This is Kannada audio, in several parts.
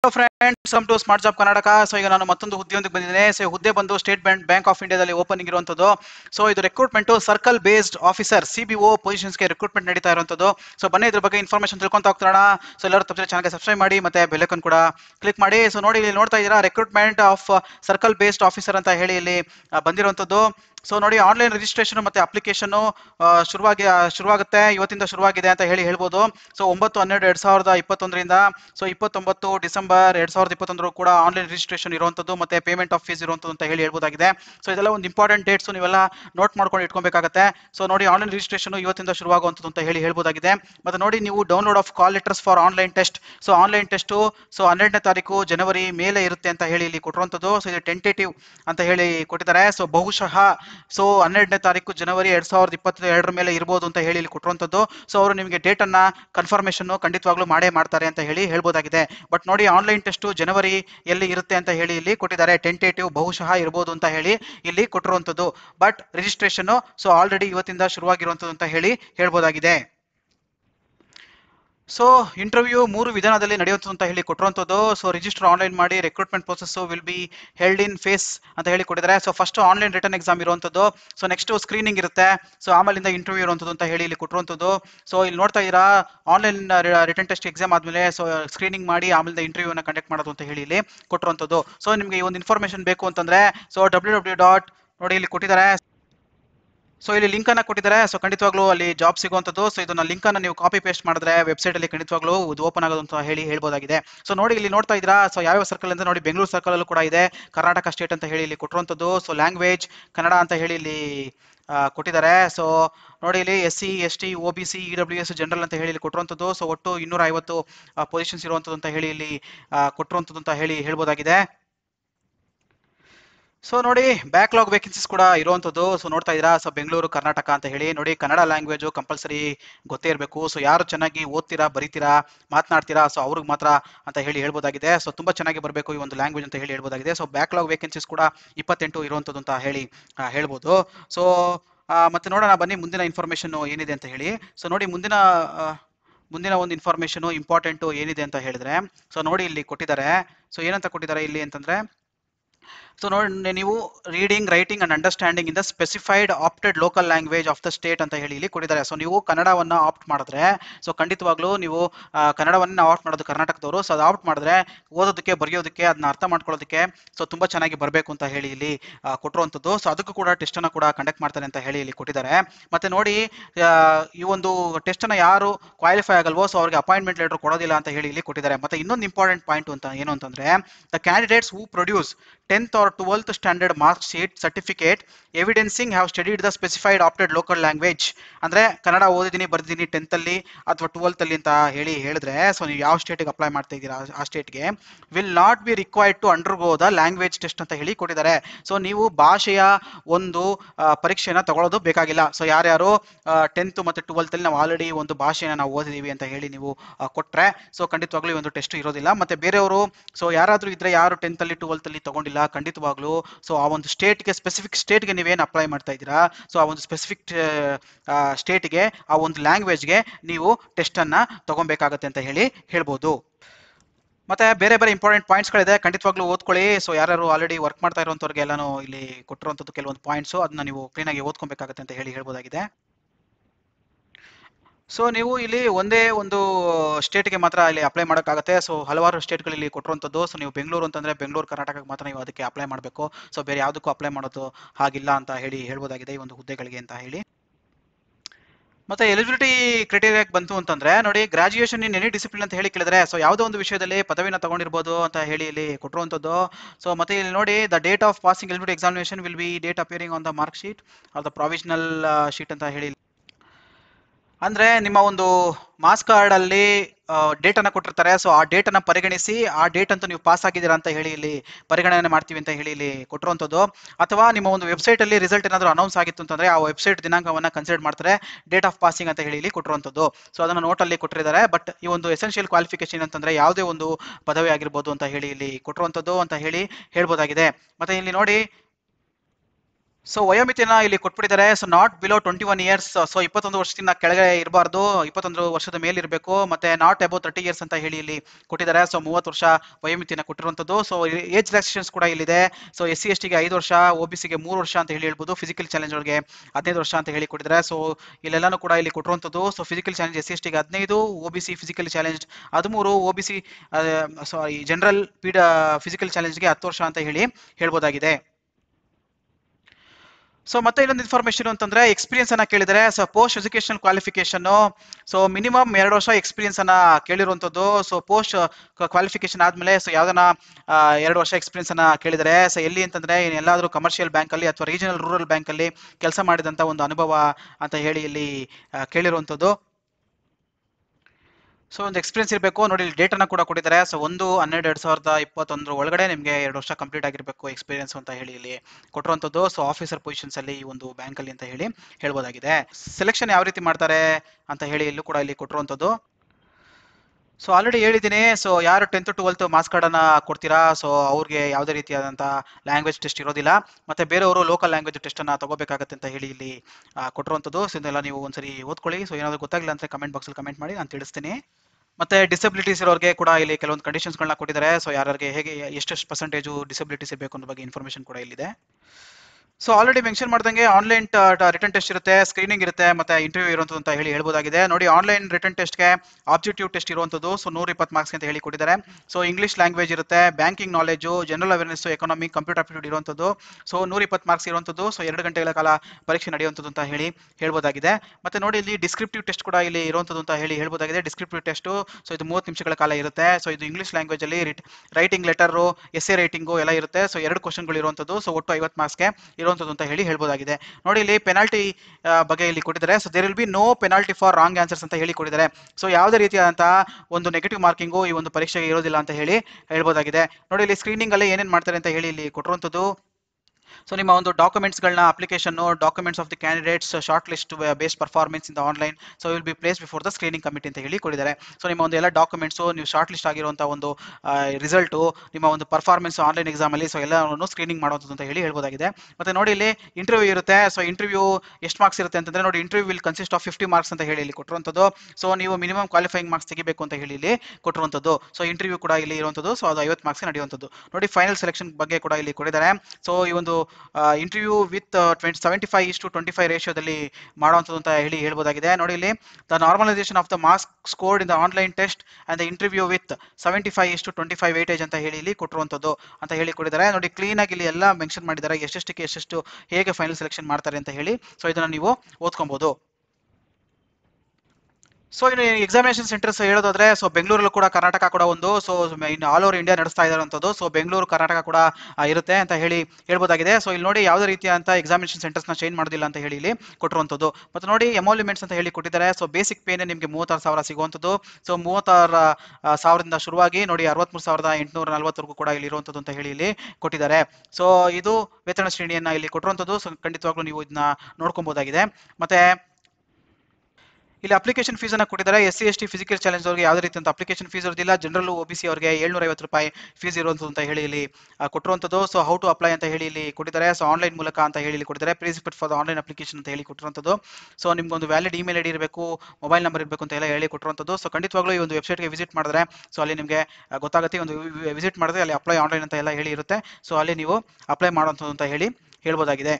friends come to smart job Karnataka so ಈಗ ನಾನು ಮತ್ತೊಂದು ಹುದ್ದೆಯೊಂದಿಗೆ ಬಂದಿದ್ದೇನೆ ಸೊ ಹುದ್ದೆ ಬಂದು ಸ್ಟೇಟ್ ಬ್ಯಾಂಕ್ ಬ್ಯಾಂಕ್ ಆಫ್ ಇಂಡಿಯಾದಲ್ಲಿ ಓಪನಿಂಗ್ ಇರುವಂಥದ್ದು ಸೊ ಇದು recruitment circle based officer C B O ಪೊಸಿಷನ್ಸ್ಗೆ ರೆಕ್ರೂಟ್ಮೆಂಟ್ ನಡೀತಾ ಇರುವಂಥದ್ದು ಸೊ ಬನ್ನಿ ಇದ್ರ ಬಗ್ಗೆ ಇನ್ಫಾರ್ಮೇಷನ್ ತಿಳ್ಕೊಂತ ಹೋಗ್ತಾರ ಸೊ ಎಲ್ಲರೂ ತಪ್ಪದೆ ಚಾನಲ್ಗೆ ಸಬ್ಸ್ಕ್ರೈಬ್ ಮಾಡಿ ಮತ್ತೆ ಬೆಲ್ಲೈಕನ್ ಕೂಡ ಕ್ಲಿಕ್ ಮಾಡಿ ಸೊ ನೋಡಿ ಇಲ್ಲಿ ನೋಡ್ತಾ ಇದ್ದೀರಾ recruitment of circle based officer ಅಂತ ಹೇಳಿ ಇಲ್ಲಿ ಆ, ಬಂದಿರುವಂಥದ್ದು ಸೊ ನೋಡಿ ಆನ್ಲೈನ್ ರಿಜಿಸ್ಟ್ರೇಷನ್ ಮತ್ತೆ ಅಪ್ಲಿಕೇಶನ್ ಶುರುವಾಗಿ ಆ, ಶುರುವಾಗುತ್ತೆ ಇವತ್ತಿಂದ ಶುರುವಾಗಿದೆ ಅಂತ ಹೇಳಿ ಹೇಳ್ಬೋದು ಸೊ ಒಂಬತ್ತು ಹನ್ನೆರಡು ಎರಡ್ ಸಾವಿರದ ಇಪ್ಪತ್ತೊಂದರಿಂದ ಸೊ ಇಪ್ಪತ್ತೊಂಬತ್ತು ಡಿಸೆಂಬರ್ ಎರಡ್ ಸಾವಿರದ ಇಪ್ಪತ್ತೊಂದರ ಕೂಡ ಆನ್ಲೈನ್ ರಿಜಿಸ್ಟ್ರೇಷನ್ ಇರುವಂಥದ್ದು ಮತ್ತೆ ಪೇಮೆಂಟ್ ಆಫ್ ಫೀಸ್ ಇರುವಂಥದ್ದು ಅಂತ ಹೇಳಿ ಹೇಳ್ಬೋದಾಗಿದೆ ಸೊ ಇದೆಲ್ಲ ಒಂದು ಇಂಪಾರ್ಟೆಂಟ್ ಡೇಟ್ಸ್ ನೀವೆಲ್ಲ ನೋಟ್ ಮಾಡ್ಕೊಂಡು ಇಟ್ಕೊಬೇಕಾಗುತ್ತೆ ಸೊ ನೋಡಿ ಆನ್ಲೈನ್ ರಿಜಿಸ್ಟ್ರೇಷನ್ ಇವತ್ತಿಂದ ಶುರುವಾಗುವಂಥದ್ದು ಅಂತ ಹೇಳಿ ಹೇಳ್ಬೋದಾಗಿದೆ ಮತ್ತೆ ನೋಡಿ ನೀವು download of call letters for online test so online test so ಹನ್ನೆರಡನೇ ತಾರೀಕು ಜನವರಿ ಮೇಲೆ ಇರುತ್ತೆ ಅಂತ ಹೇಳಿ ಇಲ್ಲಿ ಕೊಟ್ಟಿರುವಂಥದ್ದು ಸೊ ಇದು ಟೆಂಟೇಟಿವ್ ಅಂತ ಹೇಳಿ ಕೊಟ್ಟಿದ್ದಾರೆ ಸೊ ಬಹುಶಃ ಸೊ ಹನ್ನೆರಡನೇ ತಾರೀಕು ಜನವರಿ ಎರಡ್ ಸಾವಿರದ ಇಪ್ಪತ್ತ ಎರಡರ ಮೇಲೆ ಇರ್ಬೋದು ಅಂತ ಹೇಳಿ ಇಲ್ಲಿ ಕೊಟ್ಟಿರುವಂಥದ್ದು ಸೊ ಅವರು ನಿಮಗೆ ಡೇಟ್ ಅನ್ನ ಕನ್ಫರ್ಮೇಶನ್ ಖಂಡಿತವಾಗ್ಲೂ ಮಾಡೇ ಮಾಡ್ತಾರೆ ಅಂತ ಹೇಳಿ ಹೇಳ್ಬೋದಾಗಿದೆ ಬಟ್ ನೋಡಿ ಆನ್ಲೈನ್ ಟೆಸ್ಟ್ ಜನವರಿ ಎಲ್ಲಿ ಇರುತ್ತೆ ಅಂತ ಹೇಳಿ ಇಲ್ಲಿ ಕೊಟ್ಟಿದ್ದಾರೆ ಟೆಂಟೇಟಿವ್ ಬಹುಶಃ ಇರ್ಬೋದು ಅಂತ ಹೇಳಿ ಇಲ್ಲಿ ಕೊಟ್ಟಿರುವಂಥದ್ದು ಬಟ್ ರಿಜಿಸ್ಟ್ರೇಷನ್ ಸೊ ಆಲ್ರೆಡಿ ಇವತ್ತಿಂದ ಶುರುವಾಗಿರುವಂಥದ್ದು ಅಂತ ಹೇಳಿ ಹೇಳ್ಬೋದಾಗಿದೆ ಸೊ ಇಂಟರ್ವ್ಯೂ ಮೂರು ವಿಧಾನದಲ್ಲಿ ನಡೆಯುವಂಥದ್ದು ಅಂತ ಹೇಳಿ ಕೊಟ್ಟಿರುವಂಥದ್ದು ಸೊ ರಿಜಿಸ್ಟರ್ ಆನ್ಲೈನ್ ಮಾಡಿ recruitment process will be held in phase ಅಂತ ಹೇಳಿ ಕೊಟ್ಟಿದ್ದಾರೆ so first online written exam ಇರುವಂಥದ್ದು ಸೊ ನೆಕ್ಸ್ಟ್ ಸ್ಕ್ರೀನಿಂಗ್ ಇರುತ್ತೆ ಸೊ ಆಮೇಲಿಂದ ಇಂಟರ್ವ್ಯೂ ಇರುವಂಥದ್ದು ಅಂತ ಹೇಳಿ ಇಲ್ಲಿ ಕೊಟ್ಟಿರುವಂಥದ್ದು ಸೊ ಇಲ್ಲಿ ನೋಡ್ತಾ ಇದ್ದೀರಾ ಆನ್ಲೈನ್ ರಿಟರ್ನ್ ಟೆಸ್ಟ್ ಎಕ್ಸಾಮ್ ಆದಮೇಲೆ ಸೊ ಸ್ಕ್ರೀನಿಂಗ್ ಮಾಡಿ ಆಮೇಲೆ ಇಂಟರ್ವ್ಯೂನ ಕಂಡಕ್ಟ್ ಮಾಡೋದು ಅಂತ ಹೇಳಿ ಇಲ್ಲಿ ಕೊಟ್ಟಿರುವಂಥದ್ದು ಸೊ ನಿಮಗೆ ಈ ಒಂದು ಇನ್ಫಾರ್ಮೇಷನ್ ಬೇಕು ಅಂತಂದ್ರೆ ಸೊ ಡಬ್ಲ್ಯೂ ಡಬ್ಲ್ಯೂ ಡಾಟ್ ನೋಡಿ ಇಲ್ಲಿ ಕೊಟ್ಟಿದ್ದಾರೆ ಸೊ ಇಲ್ಲಿ ಲಿಂಕ್ ಅನ್ನ ಕೊಟ್ಟಿದ್ದಾರೆ ಸೊ ಖಂಡಿತವಾಗ್ಲೂ ಅಲ್ಲಿ ಜಾಬ್ ಸಿಗುವಂಥದ್ದು ಸೊ ಇದನ್ನ ಲಿಂಕ್ ಅನ್ನ ನೀವು ಕಾಪಿ ಪೇಸ್ಟ್ ಮಾಡಿದ್ರೆ ವೆಬ್ಸೈಟ್ ಅಲ್ಲಿ ಖಂಡಿತವಾಗ್ಲೂ ಇದು ಓಪನ್ ಆಗೋದು ಅಂತ ಹೇಳಿ ಹೇಳ್ಬೋದಾಗಿದೆ ಸೊ ನೋಡಿ ಇಲ್ಲಿ ನೋಡ್ತಾ ಇದ್ದೀರಾ ಸೊ ಯಾವ್ಯಾವ ಸರ್ಕಲ್ ಅಂತ ನೋಡಿ ಬೆಂಗಳೂರು ಸರ್ಕಲ್ ಅಲ್ಲೂ ಕೂಡ ಇದೆ ಕರ್ನಾಟಕ ಸ್ಟೇಟ್ ಅಂತ ಹೇಳಿ ಇಲ್ಲಿ ಕೊಟ್ಟಿರುವಂಥದ್ದು ಸೊ ಲ್ಯಾಂಗ್ವೇಜ್ ಕನ್ನಡ ಅಂತ ಹೇಳಿ ಇಲ್ಲಿ ಆ, ಕೊಟ್ಟಿದ್ದಾರೆ ಸೊ ನೋಡಿ ಇಲ್ಲಿ S C S T O B C E W S general ಅಂತ ಹೇಳಿ ಇಲ್ಲಿ ಕೊಟ್ಟಿರುವಂಥದ್ದು ಸೊ ಒಟ್ಟು ಇನ್ನೂರ ಐವತ್ತು ಪೊಸಿಷನ್ಸ್ ಇರುವಂಥದ್ದು ಅಂತ ಹೇಳಿ ಇಲ್ಲಿ ಆ, ಕೊಟ್ಟಿರುವಂಥದ್ದು ಅಂತ ಹೇಳಿ ಹೇಳ್ಬೋದಾಗಿದೆ ಸೊ ನೋಡಿ ಬ್ಯಾಕ್ಲಾಗ್ ವೇಕೆನ್ಸೀಸ್ ಕೂಡ ಇರುವಂಥದ್ದು ಸೊ ನೋಡ್ತಾ ಇದ್ದೀರಾ ಸೊ ಬೆಂಗಳೂರು ಕರ್ನಾಟಕ ಅಂತ ಹೇಳಿ ನೋಡಿ ಕನ್ನಡ ಲ್ಯಾಂಗ್ವೇಜು ಕಂಪಲ್ಸರಿ ಗೊತ್ತೇ ಇರಬೇಕು ಸೊ ಯಾರು ಚೆನ್ನಾಗಿ ಓದ್ತೀರಾ ಬರೀತೀರಾ ಮಾತನಾಡ್ತೀರಾ ಸೊ ಅವ್ರಿಗೆ ಮಾತ್ರ ಅಂತ ಹೇಳಿ ಹೇಳ್ಬೋದಾಗಿದೆ ಸೊ ತುಂಬಾ ಚೆನ್ನಾಗಿ ಬರಬೇಕು ಈ ಒಂದು ಲ್ಯಾಂಗ್ವೇಜ್ ಅಂತ ಹೇಳಿ ಹೇಳ್ಬೋದಾಗಿದೆ ಸೊ ಬ್ಯಾಕ್ಲಾಗ್ ವೇಕೆನ್ಸೀಸ್ ಕೂಡ ಇಪ್ಪತ್ತೆಂಟು ಇರುವಂಥದ್ದು ಅಂತ ಹೇಳಿ ಆ, ಹೇಳ್ಬೋದು ಸೊ ಮತ್ತೆ ನೋಡೋಣ ಬನ್ನಿ ಮುಂದಿನ ಇನ್ಫಾರ್ಮೇಷನ್ ಏನಿದೆ ಅಂತ ಹೇಳಿ ಸೊ ನೋಡಿ ಮುಂದಿನ ಆ, ಮುಂದಿನ ಒಂದು ಇನ್ಫಾರ್ಮೇಷನ್ ಇಂಪಾರ್ಟೆಂಟು ಏನಿದೆ ಅಂತ ಹೇಳಿದ್ರೆ ಸೊ ನೋಡಿ ಇಲ್ಲಿ ಕೊಟ್ಟಿದ್ದಾರೆ ಸೊ ಏನಂತ ಕೊಟ್ಟಿದ್ದಾರೆ ಇಲ್ಲಿ ಅಂತಂದ್ರೆ ಸೊ ನೋಡಿ ನೀವು reading writing and understanding in the specified opted local language of the state ಅಂತ ಹೇಳಿ ಇಲ್ಲಿ ಕೊಟ್ಟಿದ್ದಾರೆ ಸೊ ನೀವು ಕನ್ನಡವನ್ನ ಆಪ್ಟ್ ಮಾಡಿದ್ರೆ ಸೊ ಖಂಡಿತವಾಗ್ಲೂ ನೀವು ಆ, ಕನ್ನಡವನ್ನ ಆಪ್ಟ್ ಮಾಡೋದು ಕರ್ನಾಟಕದವರು ಸೊ ಅದು ಆಪ್ಟ್ ಮಾಡಿದ್ರೆ ಓದೋದಕ್ಕೆ ಬರೆಯೋದಕ್ಕೆ ಅದನ್ನ ಅರ್ಥ ಮಾಡ್ಕೊಳ್ಳೋದಕ್ಕೆ ಸೊ ತುಂಬಾ ಚೆನ್ನಾಗಿ ಬರಬೇಕು ಅಂತ ಹೇಳಿ ಇಲ್ಲಿ ಆ, ಕೊಟ್ಟಿರುವಂಥದ್ದು ಸೊ ಅದಕ್ಕೂ ಕೂಡ ಟೆಸ್ಟ್ ಅನ್ನ ಕೂಡ ಕಂಡಕ್ಟ್ ಮಾಡ್ತಾರೆ ಅಂತ ಹೇಳಿ ಇಲ್ಲಿ ಕೊಟ್ಟಿದ್ದಾರೆ ಮತ್ತೆ ನೋಡಿ ಆ, ಈ ಒಂದು ಟೆಸ್ಟ್ ಅನ್ನ ಯಾರು ಕ್ವಾಲಿಫೈ ಆಗಲ್ವೋ ಸೊ ಅವ್ರಿಗೆ ಅಪಾಯಿಂಟ್ಮೆಂಟ್ ಲೆಟರ್ ಕೊಡೋದಿಲ್ಲ ಅಂತ ಹೇಳಿ ಇಲ್ಲಿ ಕೊಟ್ಟಿದ್ದಾರೆ ಮತ್ತೆ ಇನ್ನೊಂದು ಇಂಪಾರ್ಟೆಂಟ್ ಪಾಯಿಂಟ್ ಅಂತ ಏನು ಅಂತಂದ್ರೆ the candidates who produce tenth or twelfth standard mark sheet certificate evidencing have studied the specified opted local language ಅಂದ್ರೆ ಕನ್ನಡ ಓದಿದ್ದೀನಿ ಬರ್ದಿದ್ದೀನಿ ಟೆಂತ್ ಅಲ್ಲಿ ಅಥವಾ ಟ್ವೆಲ್ತ್ ಅಲ್ಲಿ ಅಂತ ಹೇಳಿ ಹೇಳಿದ್ರೆ ಸೊ ನೀವು ಯಾವ ಸ್ಟೇಟ್ಗೆ ಅಪ್ಲೈ ಮಾಡ್ತಾ ಇದ್ದೀರಾ ಆ- ಆ ಸ್ಟೇಟ್ಗೆ will not be required to undergo the language test ಅಂತ ಹೇಳಿ ಕೊಟ್ಟಿದ್ದಾರೆ ಸೊ ನೀವು ಭಾಷೆಯ ಒಂದು ಆ, ಪರೀಕ್ಷೆನ ತಗೊಳ್ಳೋದು ಬೇಕಾಗಿಲ್ಲ ಸೊ ಯಾರ್ಯಾರು ಟೆಂತ್ ಮತ್ತೆ ಟ್ವೆಲ್ತ್ ಅಲ್ಲಿ ನಾವು ಆಲ್ರೆಡಿ ಒಂದು ಭಾಷೆನ ನಾವು ಓದಿದೀವಿ ಅಂತ ಹೇಳಿ ನೀವು ಆ, ಕೊಟ್ರೆ ಸೊ ಖಂಡಿತವಾಗ್ಲೂ ಈ ಒಂದು ಟೆಸ್ಟ್ ಇರೋದಿಲ್ಲ ಮತ್ತೆ ಬೇರೆಯವರು ಸೊ ಯಾರಾದ್ರೂ ಇದ್ರೆ ಯಾರು ಟೆಂತ್ ಅಲ್ಲಿ ಟ್ವೆಲ್ತ್ ಅಲ್ಲಿ ತಗೊಂಡಿಲ್ಲ ಖಂಡಿತವಾಗ್ಲೂ ಸೊ ಆ ಒಂದು ಸ್ಟೇಟ್ಗೆ ಸ್ಪೆಸಿಫಿಕ್ ಸ್ಟೇಟ್ಗೆ ನೀವೇನು ಅಪ್ಲೈ ಮಾಡ್ತಾ ಇದ್ದೀರಾ ಸೊ ಆ ಒಂದು ಸ್ಪೆಸಿಫಿಕ್ ಸ್ಟೇಟ್ಗೆ ಆ ಒಂದು ಲ್ಯಾಂಗ್ವೇಜ್ಗೆ ನೀವು ಟೆಸ್ಟ್ ಅನ್ನ ತಗೊಬೇಕಾಗತ್ತೆ ಅಂತ ಹೇಳಿ ಹೇಳ್ಬೋದು ಮತ್ತೆ ಬೇರೆ ಬೇರೆ ಇಂಪಾರ್ಟೆಂಟ್ ಪಾಯಿಂಟ್ಸ್ಗಳಿದೆ ಖಂಡಿತವಾಗ್ಲೂ ಓದ್ಕೊಳ್ಳಿ ಸೊ ಯಾರು ಆಲ್ರೆಡಿ ವರ್ಕ್ ಮಾಡ್ತಾ ಇರುವಂತವ್ರಿಗೆ ಎಲ್ಲಾನು ಇಲ್ಲಿ ಕೊಟ್ಟಿರುವಂತದ್ದು ಕೆಲವೊಂದು ಪಾಯಿಂಟ್ಸ್ ಅದನ್ನ ನೀವು ಕ್ಲೀನಾಗಿ ಓದ್ಕೊಬೇಕಾಗತ್ತೆ ಅಂತ ಹೇಳಿ ಹೇಳ್ಬೋದಾಗಿದೆ ಸೊ ನೀವು ಇಲ್ಲಿ ಒಂದೇ ಒಂದು ಸ್ಟೇಟ್ಗೆ ಮಾತ್ರ ಇಲ್ಲಿ ಅಪ್ಲೈ ಮಾಡೋಕ್ಕಾಗತ್ತೆ ಸೊ ಹಲವಾರು ಸ್ಟೇಟ್ಗಳಲ್ಲಿ ಕೊಟ್ಟಿರುವಂಥದ್ದು ಸೊ ನೀವು ಬೆಂಗಳೂರು ಅಂತಂದ್ರೆ ಬೆಂಗಳೂರು ಕರ್ನಾಟಕಕ್ಕೆ ಮಾತ್ರ ನೀವು ಅದಕ್ಕೆ ಅಪ್ಲೈ ಮಾಡಬೇಕು ಸೊ ಬೇರೆ ಯಾವುದಕ್ಕೂ ಅಪ್ಲೈ ಮಾಡೋದು ಹಾಗಿಲ್ಲ ಅಂತ ಹೇಳಿ ಹೇಳ್ಬೋದಾಗಿದೆ ಈ ಒಂದು ಹುದ್ದೆಗಳಿಗೆ ಅಂತ ಹೇಳಿ ಮತ್ತೆ ಎಲಿಜಿಬಿಲಿಟಿ ಕ್ರೈಟೀರಿಯಾಗೆ ಬಂತು ಅಂತಂದ್ರೆ ನೋಡಿ ಗ್ರಾಜುಯೇಷನ್ ಇನ್ ಎನಿ ಡಿಸಿಪ್ಲಿನ್ ಅಂತ ಹೇಳಿ ಕೇಳಿದ್ರೆ ಸೊ ಯಾವುದೋ ಒಂದು ವಿಷಯದಲ್ಲಿ ಪದವಿನ ತಗೊಂಡಿರ್ಬೋದು ಅಂತ ಹೇಳಿ ಇಲ್ಲಿ ಕೊಟ್ಟಿರುವಂಥದ್ದು ಸೊ ಮತ್ತೆ ಇಲ್ಲಿ ನೋಡಿ the date of passing eligibility examination will be date appearing on the mark sheet or the provisional sheet ಅಂತ ಹೇಳಿ ಅಂದ್ರೆ ನಿಮ್ಮ ಒಂದು ಮಾಸ್ ಕಾರ್ಡ್ ಅಲ್ಲಿ ಡೇಟ್ ಅನ್ನ ಕೊಟ್ಟಿರ್ತಾರೆ ಸೊ ಆ ಡೇಟ್ ಅನ್ನ ಪರಿಗಣಿಸಿ ಆ ಡೇಟ್ ಅಂತ ನೀವು ಪಾಸ್ ಆಗಿದ್ದೀರಾ ಅಂತ ಹೇಳಿ ಇಲ್ಲಿ ಪರಿಗಣನೆ ಮಾಡ್ತೀವಿ ಅಂತ ಹೇಳಿ ಇಲ್ಲಿ ಕೊಟ್ಟಿರುವಂಥದ್ದು ಅಥವಾ ನಿಮ್ಮ ಒಂದು ವೆಬ್ಸೈಟ್ ಅಲ್ಲಿ ರಿಸಲ್ಟ್ ಏನಾದರೂ ಅನೌನ್ಸ್ ಆಗಿತ್ತು ಅಂತಂದ್ರೆ ಆ ವೆಬ್ಸೈಟ್ ದಿನಾಂಕವನ್ನ ಕನ್ಸಿಡರ್ ಮಾಡ್ತಾರೆ ಡೇಟ್ ಆಫ್ ಪಾಸಿಂಗ್ ಅಂತ ಹೇಳಿ ಇಲ್ಲಿ ಕೊಟ್ಟಿರುವಂಥದ್ದು ಸೊ ಅದನ್ನ ನೋಟ್ ಅಲ್ಲಿ ಕೊಟ್ಟಿದ್ದಾರೆ ಬಟ್ ಈ ಒಂದು ಎಸೆನ್ಷಿಯಲ್ ಕ್ವಾಲಿಫಿಕೇಶನ್ ಅಂತಂದ್ರೆ ಯಾವುದೇ ಒಂದು ಪದವಿ ಆಗಿರ್ಬೋದು ಅಂತ ಹೇಳಿ ಇಲ್ಲಿ ಕೊಟ್ಟಿರುವಂಥದ್ದು ಅಂತ ಹೇಳಿ ಹೇಳ್ಬೋದಾಗಿದೆ ಮತ್ತೆ ಇಲ್ಲಿ ನೋಡಿ ಸೊ ವಯೋಮಿತಿನ ಇಲ್ಲಿ ಕೊಟ್ಬಿಟ್ಟಿದ್ದಾರೆ so not below twenty one years so ಇಪ್ಪತ್ತೊಂದು ವರ್ಷದಿಂದ ಕೆಳಗೆ ಇರಬಾರ್ದು ಇಪ್ಪತ್ತೊಂದು ವರ್ಷದ ಮೇಲೆ ಇರಬೇಕು ಮತ್ತೆ ನಾಟ್ ಅಬೌವ್ ತರ್ಟಿ ಇಯರ್ಸ್ ಅಂತ ಹೇಳಿ ಇಲ್ಲಿ ಕೊಟ್ಟಿದ್ದಾರೆ ಸೊ ಮೂವತ್ತು ವರ್ಷ ವಯೋಮಿತಿನ ಕೊಟ್ಟಿರುವಂಥದ್ದು ಸೊ ಏಜ್ ರಿಲಾಕ್ಸೇಷನ್ಸ್ ಕೂಡ ಇಲ್ಲಿದೆ ಸೊ ಎಸ್ ಸಿ ಎಸ್ ಟಿಗೆ ಐದು ವರ್ಷ ಒ ಬಿ ಸಿಗೆ ಮೂರು ವರ್ಷ ಅಂತ ಹೇಳಿ ಹೇಳ್ಬೋದು ಫಿಸಿಕಲ್ ಚಾಲೆಂಜ್ ಒಳಗೆ ಹದಿನೈದು ವರ್ಷ ಅಂತ ಹೇಳಿ ಕೊಟ್ಟಿದ್ದಾರೆ ಸೊ ಇಲ್ಲೆಲ್ಲಾನು ಕೂಡ ಇಲ್ಲಿ ಕೊಟ್ಟಿರುವಂಥದ್ದು so physical challenge S C S ಟಿಗೆ ಹದಿನೈದು O B C physical challenge ಹದಿಮೂರು O B C sorry general ಪೀಡ ಫಿಸಿಕಲ್ ಚಾಲೆಂಜ್ಗೆ ಹತ್ತು ವರ್ಷ ಅಂತ ಹೇಳಿ ಹೇಳ್ಬೋದಾಗಿದೆ ಸೊ ಮತ್ತೆ ಇನ್ನೊಂದು ಇನ್ಫಾರ್ಮೇಶನ್ ಅಂತಂದ್ರೆ ಎಕ್ಸ್ಪೀರಿಯನ್ಸ್ ಅನ್ನ ಕೇಳಿದರೆ so post education qualification so minimum ಎರಡು ವರ್ಷ ಎಕ್ಸ್ಪೀರಿಯನ್ಸ್ ಅನ್ನ ಕೇಳಿರುವಂತದ್ದು ಸೊ ಪೋಸ್ಟ್ ಕ್ವಾಲಿಫಿಕೇಶನ್ ಆದ್ಮೇಲೆ ಸೊ ಯಾವ್ದನ್ನ ಆ, ಎರಡು ವರ್ಷ ಎಕ್ಸ್ಪೀರಿಯನ್ಸ್ ಅನ್ನ ಕೇಳಿದರೆ ಸೊ ಎಲ್ಲಿ ಅಂತಂದ್ರೆ ಎಲ್ಲಾದ್ರೂ ಕಮರ್ಷಿಯಲ್ ಬ್ಯಾಂಕ್ ಅಲ್ಲಿ ಅಥವಾ ರೀಜನಲ್ ರೂರಲ್ ಬ್ಯಾಂಕ್ ಅಲ್ಲಿ ಕೆಲಸ ಮಾಡಿದಂತ ಒಂದು ಅನುಭವ ಅಂತ ಹೇಳಿ ಇಲ್ಲಿ ಆ, ಕೇಳಿರುವಂತದ್ದು ಸೊ ಒಂದು ಎಕ್ಸ್ಪೀರಿಯನ್ಸ್ ಇರಬೇಕು ನೋಡಿ ಇಲ್ಲಿ ಡೇಟನ್ನ ಕೂಡ ಕೊಟ್ಟಿದ್ದಾರೆ ಸೊ ಒಂದು ಹನ್ನೆರಡು ಎರಡ್ ಸಾವಿರದ ಇಪ್ಪತ್ತೊಂದರ ಒಳಗಡೆ ನಿಮಗೆ ಎರಡು ವರ್ಷ ಕಂಪ್ಲೀಟ್ ಆಗಿರಬೇಕು ಎಕ್ಸ್ಪೀರಿಯನ್ಸ್ ಅಂತ ಹೇಳಿ ಇಲ್ಲಿ ಕೊಟ್ಟಿರುವಂಥದ್ದು ಸೊ ಆಫೀಸರ್ ಪೊಸಿಷನ್ಸ್ ಅಲ್ಲಿ ಈ ಒಂದು ಬ್ಯಾಂಕ್ ಅಲ್ಲಿ ಅಂತ ಹೇಳಿ ಹೇಳ್ಬೋದಾಗಿದೆ ಸೆಲೆಕ್ಷನ್ ಯಾವ ರೀತಿ ಮಾಡ್ತಾರೆ ಅಂತ ಹೇಳಿ ಇಲ್ಲೂ ಕೂಡ ಇಲ್ಲಿ ಕೊಟ್ಟಿರುವಂಥದ್ದು ಸೊ ಆಲ್ರೆಡಿ ಹೇಳಿದ್ದೀನಿ ಸೊ ಯಾರು ಟೆಂತ್ ಟ್ವೆಲ್ತ್ ಮಾರ್ಕ್ಸ್ ಕಾರ್ಡನ್ನ ಕೊಡ್ತೀರಾ ಸೊ ಅವ್ರಿಗೆ ಯಾವುದೇ ರೀತಿಯಾದಂಥ ಲ್ಯಾಂಗ್ವೇಜ್ ಟೆಸ್ಟ್ ಇರೋದಿಲ್ಲ ಮತ್ತೆ ಬೇರೆಯವರು ಲೋಕಲ್ ಲ್ಯಾಂಗ್ವೇಜ್ ಟೆಸ್ಟನ್ನು ತಗೋಬೇಕಾಗತ್ತೆ ಅಂತ ಹೇಳಿ ಇಲ್ಲಿ ಆ, ಕೊಟ್ಟಿರುವಂಥದ್ದು ಸೊ ಇದನ್ನೆಲ್ಲ ನೀವು ಒಂದ್ಸರಿ ಓದ್ಕೊಳ್ಳಿ ಸೊ ಏನಾದರೂ ಗೊತ್ತಾಗಿಲ್ಲ ಅಂದರೆ ಕಮೆಂಟ್ ಬಾಕ್ಸಲ್ಲಿ ಕಮೆಂಟ್ ಮಾಡಿ ನಾನು ತಿಳಿಸ್ತೀನಿ ಮತ್ತೆ ಡಿಸಬಿಲಿಟೀಸ್ ಇರೋರಿಗೆ ಕೂಡ ಇಲ್ಲಿ ಕೆಲವೊಂದು ಕಂಡೀಷನ್ಸ್ಗಳನ್ನ ಕೊಟ್ಟಿದ್ದಾರೆ ಸೊ ಯಾರಿಗೆ ಹೇಗೆ ಎಷ್ಟೆಷ್ಟು ಪರ್ಸೆಂಟೇಜು ಡಿಸಬಿಲಿಟೀಸ್ ಇರಬೇಕು ಅನ್ನೋ ಬಗ್ಗೆ ಇನ್ಫಾರ್ಮೇಷನ್ ಕೂಡ ಇಲ್ಲಿದೆ ಸೊ ಆಲ್ರೆಡಿ ಮೆನ್ಷನ್ ಮಾಡ್ದಂಗೆ ಆನ್ಲೈನ್ ರಿಟರ್ನ್ ಟೆಸ್ಟ್ ಇರುತ್ತೆ ಸ್ಕ್ರೀನಿಂಗ್ ಇರುತ್ತೆ ಮತ್ತೆ ಇಂಟರ್ವ್ಯೂ ಇರುವಂಥದ್ದು ಅಂತ ಹೇಳಿ ಹೇಳ್ಬೋದಾಗಿದೆ ನೋಡಿ ಆನ್ಲೈನ್ ರಿಟರ್ನ್ ಟೆಸ್ಟ್ಗೆ ಆಬ್ಜೆಕ್ಟಿವ್ ಟೆಸ್ಟ್ ಇರುವಂಥದ್ದು ಸೊ ನೂರ ಇಪ್ಪತ್ತು ಮಾರ್ಕ್ಸ್ ಅಂತ ಹೇಳಿ ಕೊಟ್ಟಿದ್ದಾರೆ ಸೊ ಇಂಗ್ಲಿಷ್ ಲ್ಯಾಂಗ್ವೇಜ್ ಇರುತ್ತೆ banking knowledge general awareness economy computer aptitude ಇರುವಂಥದ್ದು ಸೊ ನೂರ ಇಪ್ಪತ್ತು ಮಾರ್ಕ್ಸ್ ಇರುವಂಥದ್ದು ಸೊ ಎರಡು ಗಂಟೆಗಳ ಕಾಲ ಪರೀಕ್ಷೆ ನಡೆಯುವಂಥದ್ದು ಅಂತ ಹೇಳಿ ಹೇಳ್ಬೋದಾಗಿದೆ ಮತ್ತೆ ನೋಡಿ ಇಲ್ಲಿ ಡಿಸ್ಕ್ರಿಪ್ಟಿವ್ ಟೆಸ್ಟ್ ಕೂಡ ಇಲ್ಲಿ ಇರುವಂಥದ್ದು ಅಂತ ಹೇಳಿ ಹೇಳ್ಬೋದಾಗಿದೆ ಡಿಸ್ಕ್ರಿಪ್ಟಿವ್ ಟೆಸ್ಟು ಸೊ ಇದು ಮೂವತ್ತು ನಿಮಿಷಗಳ ಕಾಲ ಇರುತ್ತೆ ಸೊ ಇದು ಇಂಗ್ಲಿಷ್ ಲ್ಯಾಂಗ್ವೇಜ್ ಅಲ್ಲಿ writing letter essay writing ಎಲ್ಲ ಇರುತ್ತೆ ಸೊ ಎರಡು ಕ್ವಶನ್ಗಳು ಇರುವಂಥದ್ದು ಸೊ ಒಟ್ಟು ಐವತ್ತು ಮಾರ್ಕ್ಸ್ಗೆ ಇರುವಂಥದ್ದು ಅಂತ ಹೇಳಿ ಹೇಳ್ಬೋದಾಗಿದೆ ನೋಡಿ ಇಲ್ಲಿ ಪೆನಾಲ್ಟಿ ಬಗ್ಗೆ ಇಲ್ಲಿ ಕೊಟ್ಟಿದ್ದಾರೆ so there will be no penalty for wrong answers ಅಂತ ಹೇಳಿ ಕೊಟ್ಟಿದ್ದಾರೆ ಸೊ ಯಾವುದೇ ರೀತಿಯಾದಂತಹ ಒಂದು ನೆಗೆಟಿವ್ ಮಾರ್ಕಿಂಗು ಈ ಒಂದು ಪರೀಕ್ಷೆಗೆ ಇರೋದಿಲ್ಲ ಅಂತ ಹೇಳಿ ಹೇಳ್ಬೋದಾಗಿದೆ ನೋಡಿ ಇಲ್ಲಿ ಸ್ಕ್ರೀನಿಂಗ್ ಅಲ್ಲಿ ಏನೇನು ಮಾಡ್ತಾರೆ ಅಂತ ಹೇಳಿ ಇಲ್ಲಿ ಕೊಟ್ಟಿರುವಂಥದ್ದು ಸೊ ನಿಮ್ಮ ಒಂದು ಡಾಕ್ಯುಮೆಂಟ್ಸ್ಗಳನ್ನ application documents of the candidates short list base performance in the online so will be place before the screening committee ಅಂತ ಹೇಳಿ ಕೊಟ್ಟಿದ್ದಾರೆ ಸೊ ನಿಮ್ಮ ಒಂದು ಎಲ್ಲ ಡಾಕ್ಯುಮೆಂಟ್ಸು ನೀವು ಶಾರ್ಟ್ ಲಿಸ್ಟ್ ಆಗಿರುವಂಥ ಒಂದು ರಿಸಲ್ಟು ನಿಮ್ಮ ಒಂದು ಪರ್ಫಾರ್ಮೆನ್ಸ್ ಆನ್ಲೈನ್ ಎಕ್ಸಾಮಲ್ಲಿ ಸೊ ಎಲ್ಲವನ್ನು ಸ್ಕ್ರೀನಿಂಗ್ ಮಾಡುವಂಥದ್ದು ಅಂತ ಹೇಳಿ ಹೇಳ್ಬೋದಾಗಿದೆ ಮತ್ತೆ ನೋಡಿ ಇಲ್ಲಿ ಇಂಟರ್ವ್ಯೂ ಇರುತ್ತೆ ಸೊ ಇಂಟರ್ವ್ಯೂ ಎಷ್ಟು ಮಾರ್ಕ್ಸ್ ಇರುತ್ತೆ ಅಂತಂದ್ರೆ ನೋಡಿ interview will consist of fifty marks ಅಂತ ಹೇಳಿ ಇಲ್ಲಿ ಕೊಟ್ಟಿರುವಂಥದ್ದು ಸೊ ನೀವು ಮಿನಿಮಮ್ ಕ್ವಾಲಿಫೈಯಿಂಗ್ ಮಾರ್ಕ್ಸ್ ತೆಗಿಬೇಕು ಅಂತ ಹೇಳಿ ಇಲ್ಲಿ ಕೊಟ್ಟಿರುವಂಥದ್ದು ಸೊ ಇಂಟರ್ವ್ಯೂ ಕೂಡ ಇಲ್ಲಿ ಇರುವಂಥದ್ದು ಸೊ ಅದು ಐವತ್ತು ಮಾರ್ಕ್ಸ್ ನಡೆಯುವಂಥದ್ದು ನೋಡಿ ಫೈನಲ್ ಸೆಲೆಕ್ಷನ್ ಬಗ್ಗೆ ಕೂಡ ಇಲ್ಲಿ ಕೊಟ್ಟಿದ್ದಾರೆ ಸೊ ಈ ಒಂದು interview with twenty seventy five ಇಷ್ಟು ಟ್ವೆಂಟಿ ಫೈವ್ ರೇಷಿಯೋದಲ್ಲಿ ಮಾಡುವಂಥದ್ದು ಅಂತ ಹೇಳಿ ಹೇಳ್ಬೋದಾಗಿದೆ ನೋಡಿ ಇಲ್ಲಿ the normalisation of the marks scored in the online test and the interview with seventy five ಇಷ್ಟು ಟ್ವೆಂಟಿ ಫೈವ್ ವೇಟೇಜ್ ಅಂತ ಹೇಳಿ ಇಲ್ಲಿ ಕೊಟ್ಟಿರುವಂಥದ್ದು ಅಂತ ಹೇಳಿ ಕೊಟ್ಟಿದ್ದಾರೆ ನೋಡಿ ಕ್ಲೀನ್ ಆಗಿ ಇಲ್ಲಿ ಎಲ್ಲ ಮೆನ್ಷನ್ ಮಾಡಿದ್ದಾರೆ ಎಷ್ಟೆಷ್ಟಕ್ಕೆ ಎಷ್ಟೆಷ್ಟು ಹೇಗೆ ಫೈನಲ್ ಸೆಲೆಕ್ಷನ್ ಮಾಡ್ತಾರೆ ಅಂತ ಹೇಳಿ ಸೊ ಇದನ್ನ ನೀವು ಓದ್ಕೊಬಹುದು ಸೊ ಇನ್ನು ಎಕ್ಸಾಮಿನೇಷನ್ ಸೆಂಟರ್ಸ್ ಹೇಳೋದಾದ್ರೆ ಸೊ ಬೆಂಗಳೂರಲ್ಲೂ ಕೂಡ ಕರ್ನಾಟಕ ಕೂಡ ಒಂದು ಸೊ ಇನ್ನು ಆಲ್ ಓವರ್ ಇಂಡಿಯಾ ನಡೆಸ್ತಾ ಇರುವಂಥದ್ದು ಸೊ ಬೆಂಗಳೂರು ಕರ್ನಾಟಕ ಕೂಡ ಆ, ಇರುತ್ತೆ ಅಂತ ಹೇಳಿ ಹೇಳ್ಬೋದಾಗಿದೆ ಸೊ ಇಲ್ಲಿ ನೋಡಿ ಯಾವುದೇ ರೀತಿಯಂತ ಎಕ್ಸಾಮಿನೇಷನ್ ಸೆಂಟರ್ಸ್ನ ಚೇಂಜ್ ಮಾಡೋದಿಲ್ಲ ಅಂತ ಹೇಳಿ ಇಲ್ಲಿ ಕೊಟ್ಟಿರುವಂಥದ್ದು ಮತ್ತು ನೋಡಿ ಎಮೋಲ್ಯುಮೆಂಟ್ಸ್ ಅಂತ ಹೇಳಿ ಕೊಟ್ಟಿದ್ದಾರೆ ಸೊ ಬೇಸಿಕ್ ಪೇನೆ ನಿಮಗೆ ಮೂವತ್ತಾರು ಸಾವಿರ ಸಿಗುವಂಥದ್ದು ಸೊ ಮೂವತ್ತಾರು ಆ, ಸಾವಿರದಿಂದ ಶುರುವಾಗಿ ನೋಡಿ ಅರವತ್ಮೂರು ಸಾವಿರದ ಎಂಟುನೂರ ನಲ್ವತ್ತರೆಗೂ ಕೂಡ ಇಲ್ಲಿ ಇರುವಂಥದ್ದು ಅಂತ ಹೇಳಿ ಇಲ್ಲಿ ಕೊಟ್ಟಿದ್ದಾರೆ ಸೊ ಇದು ವೇತನ ಶ್ರೇಣಿಯನ್ನ ಇಲ್ಲಿ ಕೊಟ್ಟಿರುವಂಥದ್ದು ಸೊ ಖಂಡಿತವಾಗ್ಲೂ ನೀವು ಇದನ್ನ ನೋಡ್ಕೊಬೋದಾಗಿದೆ ಮತ್ತೆ ಇಲ್ಲಿ ಅಪ್ಲಿಕೇಶನ್ ಫೀಸ್ ಅನ್ನ ಕೊಟ್ಟಿದ್ದಾರೆ S C S T physical challenge ಅವರಿಗೆ ಯಾವುದೇ ರೀತಿಯಂತ ಅಪ್ಲಿಕೇಶನ್ ಫೀಸ್ ಇರೋದಿಲ್ಲ ಜನರಲ್ ಒ ಬಿ ಸಿ ಅವರಿಗೆ ಏಳ್ನೂರ ಐವತ್ತು ರೂಪಾಯಿ ಫೀಸ್ ಇರುವಂಥದ್ದು ಅಂತ ಹೇಳಿ ಇಲ್ಲಿ ಆ, ಕೊಟ್ಟಿರುವಂಥದ್ದು ಸೊ ಹೌ ಟು ಅಪ್ಲೈ ಅಂತ ಹೇಳಿ ಇಲ್ಲಿ ಕೊಟ್ಟಿದ್ದಾರೆ ಸೊ ಆನ್ಲೈನ್ ಮೂಲಕ ಅಂತ ಹೇಳಿ ಇಲ್ಲಿ ಕೊಟ್ಟಿದ್ದಾರೆ ಪ್ರಿನ್ಸಿಪಲ್ ಫಾರ್ ಆನ್ಲೈನ್ ಅಪ್ಲಿಕೇಶನ್ ಅಂತ ಹೇಳಿ ಕೊಟ್ಟಿರುವಂಥದ್ದು ಸೊ ನಿಮ್ಗೊಂದು ವ್ಯಾಲಿಡ್ ಇಮೇಲ್ ಐಡಿ ಇರಬೇಕು ಮೊಬೈಲ್ ನಂಬರ್ ಇರಬೇಕು ಅಂತ ಎಲ್ಲ ಹೇಳಿ ಕೊಟ್ಟಿರುವಂಥದ್ದು ಸೊ ಖಂಡಿತವಾಗ್ಲೂ ಈ ಒಂದು ವೆಬ್ಸೈಟ್ಗೆ ವಿಸಿಟ್ ಮಾಡಿದ್ರೆ ಸೊ ಅಲ್ಲಿ ನಿಮಗೆ ಆ, ಗೊತ್ತಾಗುತ್ತೆ ಈ ಒಂದು ವಿಸಿಟ್ ಮಾಡಿದ್ರೆ ಅಲ್ಲಿ ಅಪ್ಲೈ ಆನ್ಲೈನ್ ಅಂತ ಎಲ್ಲ ಹೇಳಿ ಇರುತ್ತೆ ಸೊ ಅಲ್ಲಿ ನೀವು ಅಪ್ಲೈ ಮಾಡುವಂಥದ್ದು ಅಂತ ಹೇಳಿ ಹೇಳ್ಬೋದಾಗಿದೆ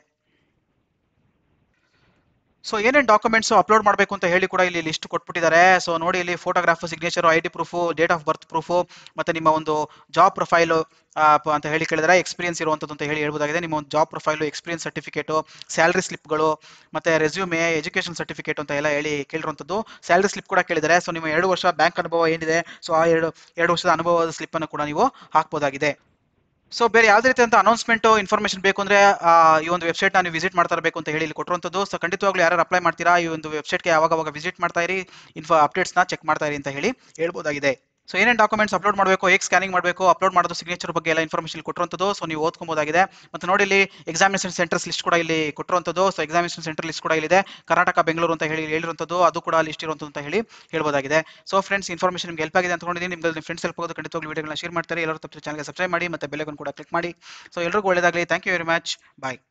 ಸೊ ಏನೇನು ಡಾಕ್ಯುಮೆಂಟ್ಸ್ ಅಪ್ಲೋಡ್ ಮಾಡಬೇಕು ಅಂತ ಹೇಳಿ ಕೂಡ ಇಲ್ಲಿ ಲಿಸ್ಟ್ ಕೊಟ್ಬಿಟ್ಟಿದ್ದಾರೆ ಸೊ ನೋಡಿ ಇಲ್ಲಿ photograph signature I D proof date of birth proof ಮತ್ತೆ ನಿಮ್ಮ ಒಂದು ಜಾಬ್ ಪ್ರೊಫೈಲು ಅಂತ ಹೇಳಿ ಕೇಳಿದ್ರೆ ಎಕ್ಸ್ಪೀರಿಯನ್ಸ್ ಇರುವಂಥದ್ದು ಅಂತ ಹೇಳಿ ಹೇಳ್ಬೋದಾಗಿದೆ ನಿಮ್ಮ ಒಂದು job profile experience certificate salary ಸ್ಲಿಪ್ಗಳು ಮತ್ತೆ ರೆಸ್ಯೂಮೆ ಎಜುಕೇಷನ್ ಸರ್ಟಿಫಿಕೇಟ್ ಅಂತ ಎಲ್ಲ ಹೇಳಿ ಕೇಳಿರುವಂಥದ್ದು ಸ್ಯಾಲ್ರಿ ಸ್ಲಿಪ್ ಕೂಡ ಕೇಳಿದ್ದಾರೆ ಸೊ ನಿಮ್ಮ ಎರಡು ವರ್ಷ ಬ್ಯಾಂಕ್ ಅನುಭವ ಏನಿದೆ ಸೊ ಆ ಎರಡು ಎರಡು ವರ್ಷದ ಅನುಭವದ ಸ್ಲಿಪ್ ಅನ್ನು ಕೂಡ ನೀವು ಹಾಕ್ಬೋದಾಗಿದೆ ಸೊ ಬೇರೆ ಯಾವುದೇ ರೀತಿಯಂತ ಅನೌನ್ಸ್ಮೆಂಟ್ ಇನ್ಫಾರ್ಮೇಷನ್ ಬೇಕು ಅಂದ್ರೆ ಆ, ಈ ಒಂದು ವೆಬ್ಸೈಟ್ ನೀವು ವಿಸಿಟ್ ಮಾಡ್ತಾ ಇರಬೇಕು ಅಂತ ಹೇಳಿ ಇಲ್ಲಿ ಕೊಟ್ಟಿರುವಂಥದ್ದು ಸೊ ಖಂಡಿತವಾಗ್ಲೂ ಯಾರು ಅಪ್ಲೈ ಮಾಡ್ತೀರಾ ಈ ಒಂದು ವೆಬ್ಸೈಟ್ಗೆ ಯಾವಾಗ ಅವಾಗ ವಿಸಿಟ್ ಮಾಡ್ತಾ ಇರಿ ಇನ್ಫೋ ಅಪ್ಡೇಟ್ಸ್ನ ಚೆಕ್ ಮಾಡ್ತಾ ಇರಿ ಅಂತ ಹೇಳಿ ಹೇಳ್ಬೋದಾಗಿದೆ ಸೊ ಏನೇನು ಡಾಕ್ಯುಮೆಂಟ್ಸ್ ಅಪ್ಲೋಡ್ ಮಾಡಬೇಕು ಹೇಗೆ ಸ್ಕ್ಯಾನಿಂಗ್ ಮಾಡಬೇಕು ಅಪ್ಲೋಡ್ ಮಾಡೋದು ಸಿಗ್ನೇಚರ್ ಬಗ್ಗೆ ಎಲ್ಲ ಇನ್ಫಾರ್ಮೇಷನ್ ಕೊಟ್ಟಿರುವಂಥದ್ದು ಸೊ ನೀವು ಓದ್ಕೊಬೋದಾಗಿದೆ ಮತ್ತು ನೋಡಿ ಇಲ್ಲಿ ಎಕ್ಸಾಮಿನೇಷನ್ ಸೆಂಟರ್ಸ್ ಲಿಸ್ಟ್ ಕೂಡ ಇಲ್ಲಿ ಕೊಟ್ಟಿರುವಂಥದ್ದು ಸೊ ಎಕ್ಸಾಮಿನೇಷನ್ ಸೆಂಟರ್ ಲಿಸ್ಟ್ ಕೂಡ ಇಲ್ಲಿದೆ ಕರ್ನಾಟಕ ಬೆಂಗಳೂರು ಅಂತ ಹೇಳಿ ಹೇಳಿರುವಂಥದ್ದು ಅದು ಕೂಡ ಲಿಸ್ಟ್ ಇರುವಂಥದ್ದು ಅಂತ ಹೇಳಿ ಹೇಳ್ಬೋದಾಗಿದೆ ಸೊ ಫ್ರೆಂಡ್ಸ್ ಇನ್ಫಾರ್ಮೇಷನ್ ನಿಮ್ಗೆ ಹೆಲ್ಪ್ ಆಗಿದೆ ಅಂದ್ಕೊಂಡಿದ್ದೀನಿ ನಿಮ್ಗೆ ಫ್ರೆಂಡ್ಸ್ ಹೆಲ್ಪ್ ಆಗೋದು ಖಂಡಿತವಾಗ್ಲೂ ವಿಡಿಯೋಗಳನ್ನ ಶೇರ್ ಮಾಡ್ತಾರೆ ಎಲ್ಲರೂ ತಪ್ಪು ಚಾನಲ್ಗೆ ಸಬ್ಸ್ಕ್ರೈಬ್ ಮಾಡಿ ಮತ್ತೆ ಬೆಲೆಗನ್ನು ಕೂಡ ಕ್ಲಿಕ್ ಮಾಡಿ ಸೊ ಎಲ್ರಿಗೂ ಒಳ್ಳೆಯದಾಗಲಿ thank you very much bye